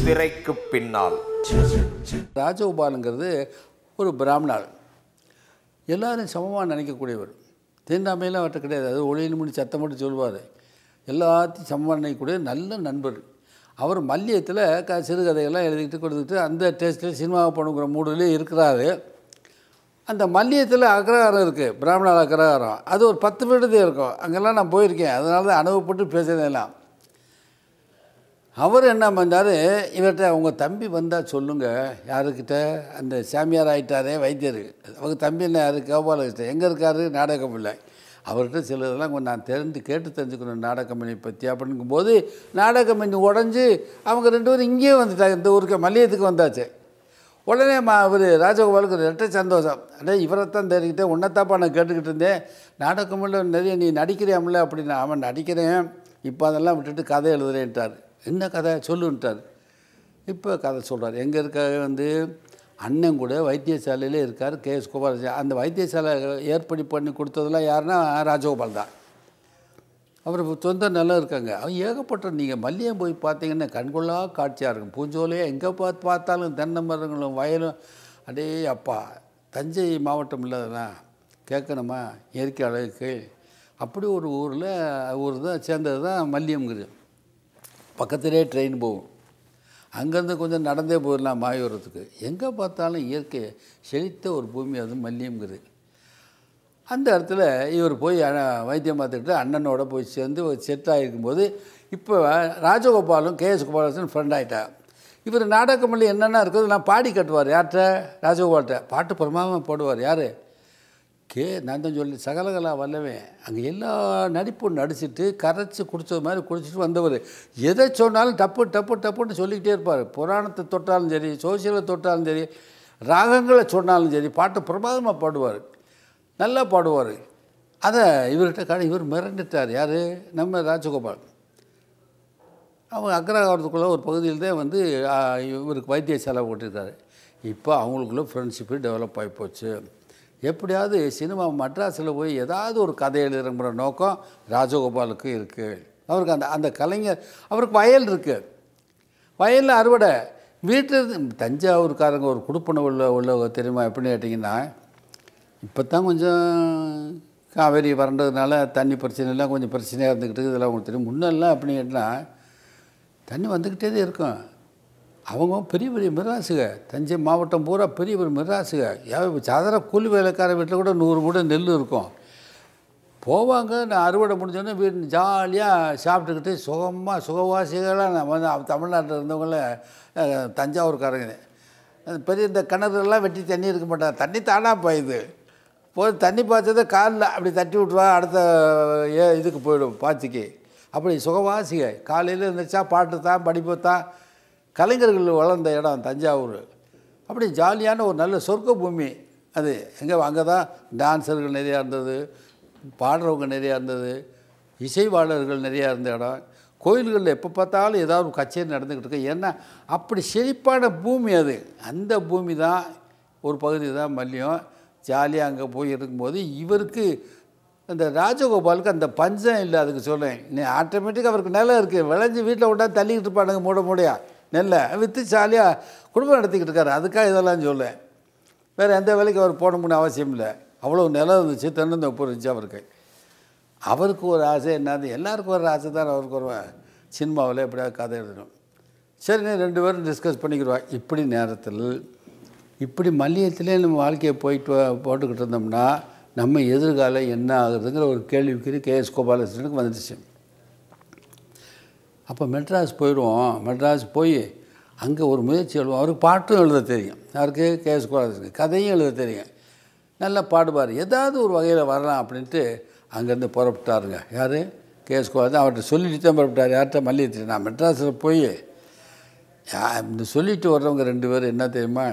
திரைக்கு பின்னால் ராஜகோபாலுங்கிறது ஒரு பிராமணாள் எல்லாரும் சமமாக நினைக்கக்கூடியவர் தீண்டாமையெல்லாம் அவர்கிட்ட கிடையாது அது ஒளியில் முடி சத்தம் மட்டும் சொல்லுவார் எல்லாத்தையும் சமமாக நினைக்கக்கூடிய நல்ல நண்பர் அவர் மல்லியத்தில் க சிறுகதைகள்லாம் எழுதிக்கிட்டு கொடுத்துக்கிட்டு அந்த டேஸ்ட்டில் சினிமாவை பண்ணுங்கிற மூடிலே இருக்கிறாரு அந்த மல்லியத்தில் அக்ரஹாரம் இருக்குது பிராமணால் அக்ரஹாரம் அது ஒரு பத்து வீடுதே இருக்கும் அங்கெல்லாம் நான் போயிருக்கேன் அதனால தான் அனுபவப்பட்டு பேசுனதெல்லாம் அவர் என்ன பண்ணார் இவர்கிட்ட உங்கள் தம்பி வந்தால் சொல்லுங்கள் யாருக்கிட்ட அந்த சாமியார் ஆயிட்டாரே வைத்தியர் அவங்க தம்பி என்ன யார் கோபாலகிருஷ்ணன் எங்கே இருக்காரு நாடகம் இல்லை அவர்கிட்ட சிலதெல்லாம் கொஞ்சம் நான் தெரிந்து கேட்டு தெரிஞ்சுக்கணும் நாடக கம்பெனி பற்றி அப்படிங்கும்போது நாடக கம்பெனி உடஞ்சி அவங்க ரெண்டு பேரும் இங்கேயே வந்துட்டாங்க இந்த ஊருக்கு மல்லியத்துக்கு வந்தாச்சு உடனே மா அவர் ராஜகோபாலுக்கு ஒரு ரெட்டை சந்தோஷம் அடே இவரைத்தான் தெரிஞ்சுக்கிட்டேன் உன்னைத்தாப்பா நான் கேட்டுக்கிட்டு இருந்தேன் நாடகமில்ல நிறைய நீ நடிக்கிறியாமில்ல அப்படின்னு அவன் நடிக்கிறேன் இப்போ அதெல்லாம் விட்டுட்டு கதை எழுதுறேன்ட்டார் என்ன கதை சொல்லுன்ட்டார் இப்போ கதை சொல்கிறார் எங்கே இருக்காரு வந்து அண்ணன் கூட வைத்தியசாலையில் இருக்கார் கே எஸ் கோபாலஜி அந்த வைத்தியசாலை ஏற்படி பண்ணி கொடுத்ததெல்லாம் யாருன்னா ராஜகோபால் தான் அவர் சொந்த நல்லா இருக்காங்க அவன் ஏகப்பட்ட நீங்கள் மல்லியம் போய் பார்த்தீங்கன்னா கண்கொள்ளா காட்சியாக இருக்கும் பூஞ்சோலையே எங்கே பார்த்து பார்த்தாலும் தென்னை மரங்களும் வயலும் அடே அப்பா தஞ்சை மாவட்டம் இல்லாதனா கேட்கணுமா இயற்கை அழகுக்கு அப்படி ஒரு ஊரில் ஊர் தான் சேர்ந்தது தான் மல்லியம்ங்கிறது பக்கத்திலே ட்ரெயின் போகும் அங்கேருந்து கொஞ்சம் நடந்தே போயிடலாம் மாயூரத்துக்கு எங்கே பார்த்தாலும் இயற்கை செழித்த ஒரு பூமி அது மல்லியம்ங்கிறது அந்த இடத்துல இவர் போய் அண்ண- வைத்தியம் பார்த்துக்கிட்டு அண்ணனோட போய் சேர்ந்து ஒரு செட் ஆகிருக்கும்போது இப்போ ராஜகோபாலும் கேஎஸ் கோபாலன் ஃப்ரெண்ட் ஆகிட்டா இவர் நாடகமல்லி என்னென்ன இருக்குது நான் பாடி கட்டுவார் யார்கிட்ட ராஜகோபால்கிட்ட பாட்டு பிரமாதமாக போடுவார் யார் கே நான் தான் சொல்லி சகலகலா வல்லவன் அங்கே எல்லா நடிப்பும் நடிச்சிட்டு கரைச்சி குடிச்சது மாதிரி குடிச்சிட்டு வந்தவர் எதை சொன்னாலும் டப்பு டப்பு டப்புன்னு சொல்லிக்கிட்டே இருப்பார் புராணத்தை தொட்டாலும் சரி சோசியலை தொட்டாலும் சரி ராகங்களை சொன்னாலும் சரி பாட்டு பிரமாதமாக பாடுவார் நல்லா பாடுவார் அதை இவர்கிட்ட காண இவர் மிரண்டுட்டார் யார் நம்ம ராஜகோபால் அவங்க அக்ரஹாரத்துக்குள்ளே ஒரு பகுதியில் தான் வந்து ஆ, இவருக்கு வைத்தியசாலை போட்டிருக்காரு இப்போ அவங்களுக்குள்ள ஃப்ரெண்ட்ஷிப்பு டெவலப் ஆகி போச்சு எப்படியாவது சினிமா மட்ராஸில் போய் ஏதாவது ஒரு கதை எழுதுறங்கிற நோக்கம் ராஜகோபாலுக்கு இருக்குது அவருக்கு அந்த அந்த கலைஞர் அவருக்கு வயல் இருக்குது வயலில் அறுவடை வீட்டில் தஞ்சாவூர்காரங்க ஒரு குடுப்பணம் உள்ள உள்ள தெரியுமா எப்படின்னு கேட்டிங்கன்னா இப்போ தான் கொஞ்சம் காவேரி வறண்டதுனால தண்ணி பிரச்சனைலாம் கொஞ்சம் பிரச்சனையாக இருந்துக்கிட்டு இதெல்லாம் உங்களுக்கு தெரியும் முன்னெல்லாம் அப்படின்னு கேட்டால் தண்ணி வந்துக்கிட்டே தான் இருக்கும் அவங்க பெரிய பெரிய மிராசுக தஞ்சை மாவட்டம் பூரா பெரிய பெரிய மிராசுக யா- சாதாரண கூலி வேலைக்கார வீட்டில் கூட நூறு மூடை நெல் இருக்கும் போவாங்க நான் அறுவடை முடிஞ்சோடனே வீடு ஜாலியாக சாப்பிட்டுக்கிட்டு சுகமாக சுகவாசிகளாக நம்ம வந்து அவ- தமிழ்நாட்டில் இருந்தவங்கள அஹ், தஞ்சாவூர்காரங்க அந்த பெரிய இந்த கிணறுலாம் வெட்டி தண்ணி இருக்க மாட்டாங்க தண்ணி தானாக பாயுது போய் தண்ணி பாய்ச்சதை காலில் அப்படி தட்டி விட்ருவா அடுத்த ஏ இதுக்கு போயிடும் பாய்ச்சிக்கு அப்படி சுகவாசிக காலையில் இருந்துச்சா பாட்டு தான் படிப்பு தான் கலைஞர்கள் வளர்ந்த இடம் தஞ்சாவூர் அப்படி ஜாலியான ஒரு நல்ல சொர்க்க பூமி அது எங்கே அங்கே தான் டான்ஸர்கள் நிறையா இருந்தது பாடுறவங்க நிறையா இருந்தது இசைவாளர்கள் நிறையா இருந்த இடம் கோயில்களில் எப்போ பார்த்தாலும் ஏதாவது ஒரு கச்சேரி நடந்துக்கிட்டு இருக்கு ஏன்னா அப்படி செழிப்பான பூமி அது அந்த பூமி தான் ஒரு பகுதி தான் மல்லியம் ஜாலியாக அங்கே போய் இருக்கும்போது இவருக்கு அந்த ராஜகோபாலுக்கு அந்த பஞ்சம் இல்லை அதுக்கு சொல்கிறேன் நீ ஆட்டோமேட்டிக்காக அவருக்கு நிலம் இருக்குது விளைஞ்சி வீட்டில் விட்டா தள்ளிக்கிட்டு இருப்பானுங்க மூட மூடையா நெல்லை விற்று ஜாலியாக குடும்பம் நடத்திக்கிட்டு இருக்காரு அதுக்காக இதெல்லாம் சொல்லேன் வேறு எந்த வேலைக்கு அவர் போகணும்னு அவசியம் இல்லை அவ்வளோ நிலம் இருந்துச்சு தென்னந்தோப்பு இருந்துச்சு அவருக்கு அவருக்கு ஒரு ஆசை என்னது எல்லாருக்கும் ஒரு ஆசை தான் அவருக்கு ஒரு சினிமாவில் எப்படியாவது கதை எழுதணும் சரி நீ ரெண்டு பேரும் டிஸ்கஸ் பண்ணிக்கிடுவா இப்படி நேரத்தில் இப்படி மல்லியத்திலே நம்ம வாழ்க்கையை போயிட்டு வா- போட்டுக்கிட்டு இருந்தோம்னா நம்ம எதிர்காலம் என்ன ஆகுறதுங்கிற ஒரு கேள்விக்குறி கே எஸ் கோபாலகிருஷ்ணனுக்கு வந்துடுச்சு அப்போ மெட்ராஸ் போயிடுவோம் மெட்ராஸ் போய் அங்கே ஒரு முயற்சி எழுதுவோம் அவருக்கு பாட்டும் எழுத தெரியும் யாருக்கு கே எஸ் கோபாலகிருஷ்ணன் கதையும் எழுத தெரியும் நல்லா பாடுவார் ஏதாவது ஒரு வகையில் வரலாம் அப்படின்ட்டு அங்கேருந்து புறப்பட்டாருங்க யார் கே எஸ் கோபாலன் அவர்கிட்ட சொல்லிட்டு தான் புறப்பட்டார் யார்கிட்ட மல்லிகை நான் மெட்ராஸில் போய் யா- இந்த சொல்லிட்டு வர்றவங்க ரெண்டு பேரும் என்ன தெரியுமா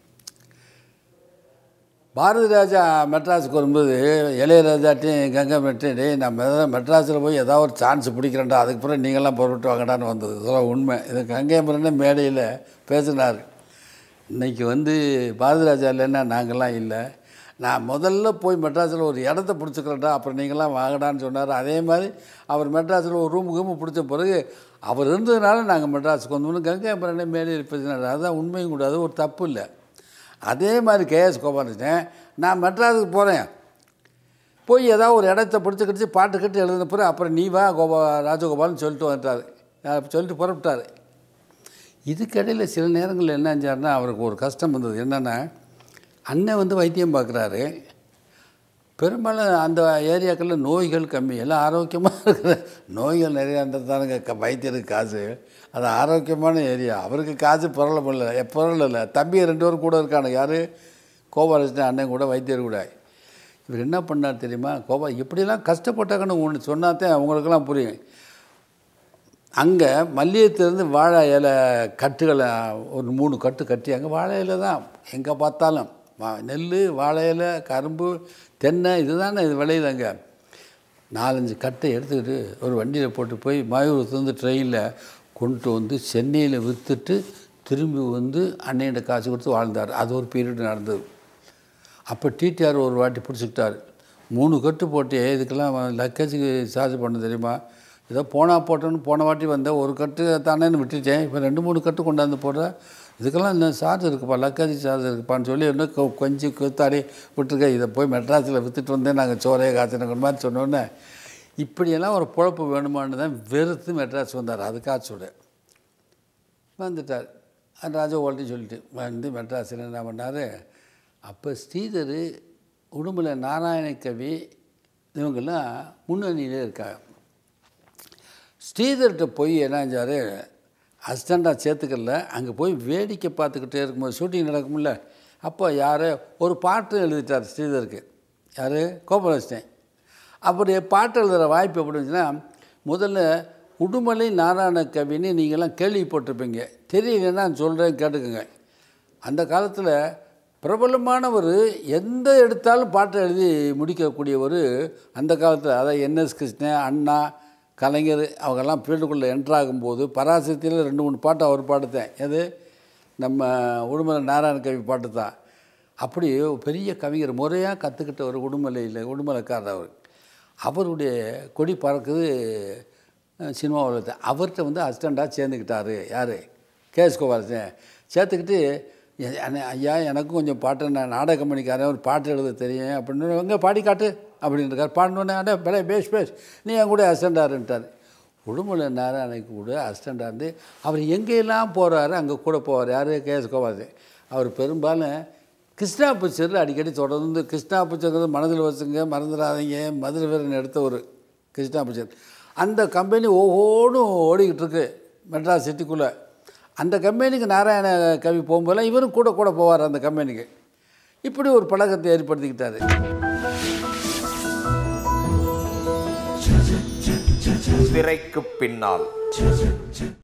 பாரதி ராஜா மெட்ராஸுக்கு வரும்போது இளையராஜாட்டையும் கங்கை மெட்டையும் டேய் நான் மெ- மெட்ராஸில் போய் ஏதாவது ஒரு சான்ஸ் பிடிக்கிறேன்டா அதுக்கப்புறம் நீங்களாம் பொருட்டு வாங்கடான்னு வந்தது இதெல்லாம் உண்மை இது கங்கை முரணே மேடையில் பேசினார் இன்னைக்கு வந்து பாரதி ராஜா இல்லைன்னா நாங்கள்லாம் இல்லை நான் முதல்ல போய் மெட்ராஸில் ஒரு இடத்த பிடிச்சிக்கிறேன்டா அப்புறம் நீங்களாம் வாங்கடான்னு சொன்னார் அதே மாதிரி அவர் மெட்ராஸில் ஒரு ரூமு ரூமு பிடிச்ச பிறகு அவர் இருந்ததுனால நாங்கள் மெட்ராஸுக்கு வந்தோம்னு கங்கை அப்புறம் மேலே பேசினார் அதுதான் உண்மையும் கூட அது ஒரு தப்பு இல்லை அதே மாதிரி கேஎஸ் கோபாலகிருஷ்ணன் நான் மெட்ராஸுக்கு போகிறேன் போய் ஏதாவது ஒரு இடத்த பிடிச்சி கிடிச்சு பாட்டு கட்டு எழுதின பிறகு அப்புறம் நீ வா கோபா ராஜகோபால்னு சொல்லிட்டு வந்துட்டார் அஹ் சொல்லிட்டு புறப்பட்டார் இதுக்கிடையில் சில நேரங்களில் என்ன செஞ்சாருன்னா அவருக்கு ஒரு கஷ்டம் வந்தது என்னென்னா அண்ணன் வந்து வைத்தியம் பார்க்குறாரு பெரும்பாலும் அந்த ஏரியாக்களில் நோய்கள் கம்மி எல்லாம் ஆரோக்கியமாக இருக்கிற நோய்கள் நிறையா இருந்ததானுங்க க வைத்தியருக்கு காசு அது ஆரோக்கியமான ஏரியா அவருக்கு காசு புரளம் இல்லை புரள இல்லை தம்பி ரெண்டு பேரும் கூட இருக்கானு யார் கோபாலகிருஷ்ணன் அண்ணன் கூட வைத்தியர் கூட இவர் என்ன பண்ணார் தெரியுமா கோபா இப்படியெல்லாம் கஷ்டப்பட்டாங்கன்னு ஒன்று சொன்னாதான் அவங்களுக்கெல்லாம் புரியும் அங்கே மல்லிகைத்திலேருந்து வாழை இலை கட்டுகளை ஒரு மூணு கட்டு கட்டி அங்கே வாழை இலை தான் எங்கே பார்த்தாலும் வா நெல் வாழை இலை கரும்பு தென்னை இதுதானே இது விளையுது அங்கே நாலஞ்சு கட்டை எடுத்துக்கிட்டு ஒரு வண்டியில் போட்டு போய் மாயூரத்துலேருந்து ட்ரெயினில் கொண்டு வந்து சென்னையில் விற்றுட்டு திரும்பி வந்து அன்னையிட்ட காசு கொடுத்து வாழ்ந்தார் அது ஒரு பீரியட் நடந்தது அப்போ டிடிஆர் ஒரு வாட்டி பிடிச்சிக்கிட்டார் மூணு கட்டு போட்டு இதுக்கெல்லாம் லக்கேஜுக்கு சார்ஜ் பண்ண தெரியுமா ஏதோ போனா போட்டோன்னு போன வாட்டி வந்தேன் ஒரு கட்டு தானேன்னு விட்டுட்டேன் இப்போ ரெண்டு மூணு கட்டு கொண்டாந்து போடுற இதுக்கெல்லாம் இன்னும் சார்ஜ் இருக்குப்பா லக்கேஜ் சார்ஜ் இருக்குப்பான்னு சொல்லி இன்னும் கொ- கொஞ்சம் கூத்தாடி விட்டுருக்கேன் இதை போய் மெட்ராஸில் விற்றுட்டு வந்தேன் நாங்கள் சோறையை காய்ச்சினுங்கிற மாதிரி சொன்னோன்னே இப்படியெல்லாம் ஒரு பொழப்பு வேணுமான்னு தான் வெறுத்து மெட்ராஸ் வந்தார் அதுக்காக சொல்கிறேன் வந்துட்டார் அந்த ராஜகோபால்ட்டையும் சொல்லிட்டு வந்து மெட்ராஸில் என்ன பண்ணார் அப்போ ஸ்ரீதர் உடுமலை நாராயண கவி இவங்கெல்லாம் முன்னணியிலே இருக்காங்க ஸ்ரீதர்கிட்ட போய் என்ன செஞ்சார் அசிஸ்டண்ட்டாக சேர்த்துக்கல அங்கே போய் வேடிக்கை பார்த்துக்கிட்டே இருக்கும்போது ஷூட்டிங் நடக்கும்ல அப்போ யார் ஒரு பாட்டு எழுதிட்டார் ஸ்ரீதருக்கு யார் கோபாலகிருஷ்ணன் அப்படி பாட்டு எழுதுகிற வாய்ப்பு எப்படி இருந்துச்சுன்னா முதல்ல உடுமலை நாராயண கவின்னு நீங்கள்லாம் கேள்விப்பட்டிருப்பீங்க தெரியலன்னா சொல்கிறேன் கேட்டுக்கோங்க அந்த காலத்தில் பிரபலமானவர் எந்த எடுத்தாலும் பாட்டை எழுதி முடிக்கக்கூடியவர் அந்த காலத்தில் அதாவது என்எஸ் கிருஷ்ணன் அண்ணா கலைஞர் அவங்கெல்லாம் ஃபீல்டுக்குள்ளே என்ட்ரு ஆகும்போது பராசக்தியில் ரெண்டு மூணு பாட்டு அவர் பாடுத்தேன் எது நம்ம உடுமலை நாராயண கவி பாட்டு தான் அப்படி பெரிய கவிஞர் முறையாக கற்றுக்கிட்ட ஒரு உடுமலையில் உடுமலைக்காரர் அவர் அவருடைய கொடி பறக்குது அஹ், சினிமா உலகத்தில் அவர்கிட்ட வந்து அசிஸ்டண்ட்டாக சேர்ந்துக்கிட்டாரு யார் கேஎஸ் கோபாலகிருஷ்ணன் சேர்த்துக்கிட்டு எ- அண்ணே, ஐயா எனக்கும் கொஞ்சம் பாட்டு நான் நாடக கம்பெனிக்காரன் ஒரு பாட்டு எழுத தெரியும் அப்படின்னு எங்கே பாடி காட்டு அப்படின்றார் பாடினோடனே அண்ணே பலே பேஷ் பேஷ் நீ என் கூட அசிஸ்டண்டாருன்ட்டார் உடுமலை நாராயணைக்கு கூட அசிஸ்டண்டாக இருந்து அவர் எங்கெல்லாம் போகிறாரு அங்கே கூட போவார் யார் கேஎஸ் கோபாலகிருஷ்ணன் அவர் பெரும்பாலும் கிருஷ்ணா பிக்சரில் அடிக்கடி தொடர்ந்து கிருஷ்ணா பிக்சருங்கிறது மனதில் வச்சுங்க மறந்துடாதீங்க மதுரை வீரன் எடுத்த ஒரு கிருஷ்ணா பிக்சர் அந்த கம்பெனி ஒவ்வொன்றும் ஓடிக்கிட்டு இருக்கு மெட்ராஸ் சிட்டிக்குள்ளே அந்த கம்பெனிக்கு நாராயண கவி போகும்போதெல்லாம் இவரும் கூட கூட போவார் அந்த கம்பெனிக்கு இப்படி ஒரு பழக்கத்தை ஏற்படுத்திக்கிட்டாரு திரைக்கு பின்னால்